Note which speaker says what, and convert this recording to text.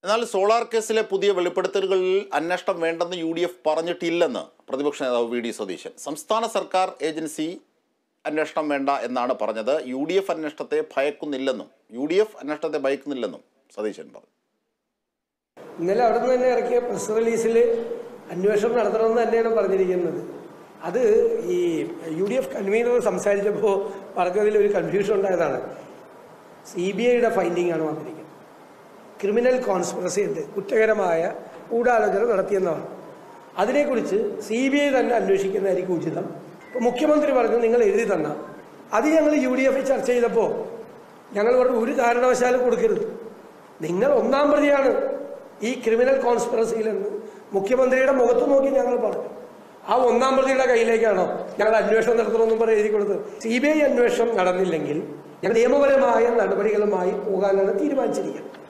Speaker 1: എന്നാൽ സോളാർ കേസിലെ പുതിയ വെളിപ്പെടുത്തലുകളിൽ അന്വേഷണം വേണ്ടെന്ന് യു ഡി എഫ് പറഞ്ഞിട്ടില്ലെന്ന് പ്രതിപക്ഷ നേതാവ് വി ഡി സതീശൻ സംസ്ഥാന സർക്കാർ ഏജൻസി അന്വേഷണം വേണ്ട എന്നാണ് പറഞ്ഞത് യു ഡി എഫ് അന്വേഷണത്തെ ഭയക്കുന്നില്ലെന്നും യു ഡി എഫ് അന്വേഷണത്തെ ഭയക്കുന്നില്ലെന്നും സതീശൻ പറഞ്ഞു
Speaker 2: ഇന്നലെ അവിടെ നിന്ന് തന്നെ ഇറക്കിയ പ്രസ് റിലീസിൽ അന്വേഷണം നടത്തണമെന്ന് തന്നെയാണ് പറഞ്ഞിരിക്കുന്നത് അത് ഈ യു ഡി എഫ് കൺവീനർ സംസാരിച്ചപ്പോൾ പറഞ്ഞതിൽ ഒരു കൺഫ്യൂഷൻ ഉണ്ടായതാണ് സി ബി ഐയുടെ ഫൈൻഡിംഗ് ആണ് വന്നിരിക്കുന്നത് ക്രിമിനൽ കോൺസ്പിറസി ഉണ്ട് കുറ്റകരമായ ഗൂഢാലോചന നടത്തിയെന്നാണ് അതിനെക്കുറിച്ച് സി ബി ഐ തന്നെ അന്വേഷിക്കുന്നതായിരിക്കും ഉചിതം ഇപ്പോൾ മുഖ്യമന്ത്രി പറഞ്ഞു നിങ്ങൾ എഴുതി തന്ന അത് ഞങ്ങൾ യു ഡി എഫ് ചർച്ച ചെയ്തപ്പോൾ ഞങ്ങൾ പറഞ്ഞു ഒരു കാരണവശാലും കൊടുക്കരുത് നിങ്ങൾ ഒന്നാം പ്രതിയാണ് ഈ ക്രിമിനൽ കോൺസ്പിറസിയിലെന്ന് മുഖ്യമന്ത്രിയുടെ മുഖത്ത് നോക്കി ഞങ്ങൾ പറഞ്ഞു ആ ഒന്നാം പ്രതിയുടെ കയ്യിലേക്കാണോ ഞങ്ങൾ അന്വേഷണം നടത്തണമെന്നും പറഞ്ഞ് എഴുതി കൊടുത്തത് സി ബി ഐ അന്വേഷണം നടന്നില്ലെങ്കിൽ ഞങ്ങൾ നിയമപരമായ നടപടികളുമായി പോകാനാണ് തീരുമാനിച്ചിരിക്കുന്നത്